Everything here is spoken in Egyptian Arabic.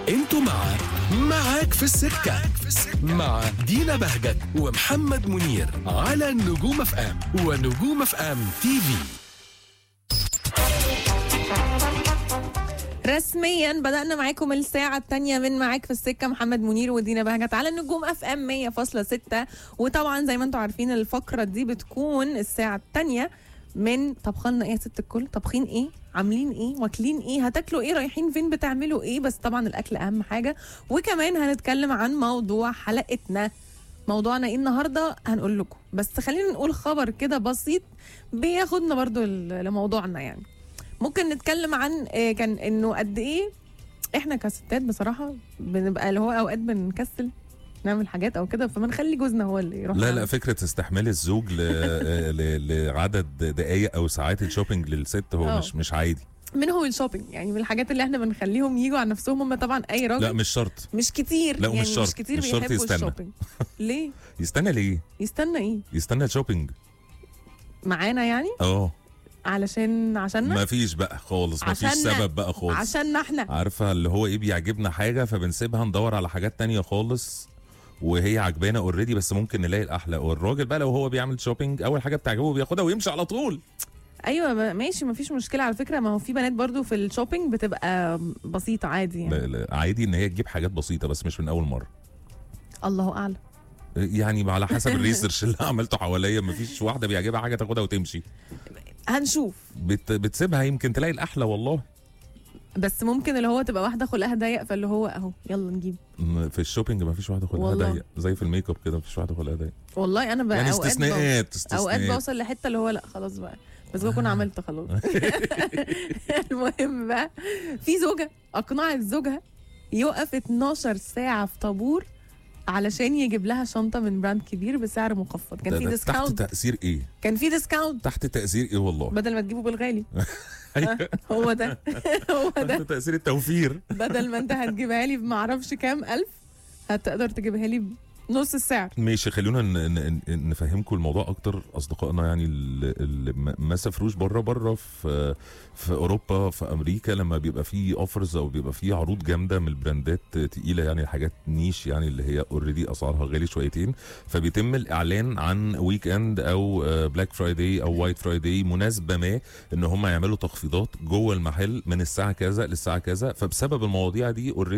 انتوا مع معاك في السكة مع دينا بهجت ومحمد منير على نجوم اف ام ونجوم اف ام تي في رسميا بدأنا معاكم الساعة الثانية من معاك في السكة محمد منير ودينا بهجت على النجوم اف ام 100.6 وطبعا زي ما انتم عارفين الفقرة دي بتكون الساعة الثانية من طبخنا ايه يا ست الكل طبخين ايه عاملين ايه واكلين ايه هتاكلوا ايه رايحين فين بتعملوا ايه بس طبعا الاكل اهم حاجة وكمان هنتكلم عن موضوع حلقتنا موضوعنا ايه النهارده هنقول لكم بس خلينا نقول خبر كده بسيط بياخدنا برضو ل- لموضوعنا يعني ممكن نتكلم عن آه، كان انه قد ايه احنا كستات بصراحه بنبقى اللي هو اوقات بنكسل نعمل حاجات او كده فما نخلي جوزنا هو اللي يروح لا يعمل. لا فكره استحمال الزوج ل... ل... لعدد دقائق او ساعات الشوبينج للست هو آه. مش مش عادي منهم الشوبينج يعني من الحاجات اللي احنا بنخليهم يجوا على نفسهم هم طبعا اي راجل لا مش شرط مش كتير لا، ومش يعني شرط. مش كتير مش شرط بيحبوا يستنى. الشوبينج ليه يستنى ليه يستنى ايه يستنى الشوبينج معانا يعني اه علشان عشاننا ما فيش بقى خالص ما فيش عشاننا. سبب بقى خالص عشاننا احنا عارفه اللي هو ايه بيعجبنا حاجه فبنسيبها ندور على حاجات تانية خالص وهي عجبانا اوريدي بس ممكن نلاقي الاحلى والراجل بقى لو هو بيعمل شوبينج اول حاجه بتعجبه بياخدها ويمشي على طول ايوه ب- ماشي مفيش مشكله على فكره ما هو في بنات برضو في الشوبينج بتبقى بسيطه عادي يعني لا لا عادي ان هي تجيب حاجات بسيطه بس مش من اول مره الله اعلم يعني على حسب الريسيرش اللي عملته حواليا مفيش واحده بيعجبها حاجه تاخدها وتمشي هنشوف بت بتسيبها يمكن تلاقي الاحلى والله بس ممكن اللي هو تبقى واحده خلقها ضيق فاللي هو اهو يلا نجيب م- في الشوبينج مفيش واحده خلقها والله. ضيق زي في الميك اب كده مفيش واحده خلقها ضيق والله انا بقى يعني أوقات استثناءات بوصل- استثناءات اوقات بوصل لحته اللي هو لا خلاص بقى بس بكون عملت خلاص المهم بقى في زوجه اقنعت زوجها يقف 12 ساعه في طابور علشان يجيب لها شنطه من براند كبير بسعر مخفض كان ده- في ده تحت ديسكاونت تاثير ايه كان في ديسكاونت تحت تاثير ايه والله بدل ما تجيبه بالغالي أيوة. آه، هو ده هو ده تحت تاثير التوفير بدل ما انت هتجيبها لي بمعرفش كام الف هتقدر تجيبها لي بنص السعر ماشي خلونا ن- ن- ن- نفهمكم الموضوع اكتر اصدقائنا يعني اللي اللي ما- ما سافروش بره بره في في اوروبا في امريكا لما بيبقى فيه اوفرز او بيبقى فيه عروض جامده من البراندات تقيله يعني حاجات نيش يعني اللي هي اوريدي اسعارها غالي شويتين فبيتم الاعلان عن ويك اند او بلاك فرايداي او وايت فرايداي مناسبه ما ان هم يعملوا تخفيضات جوه المحل من الساعه كذا للساعه كذا فبسبب المواضيع دي اوريدي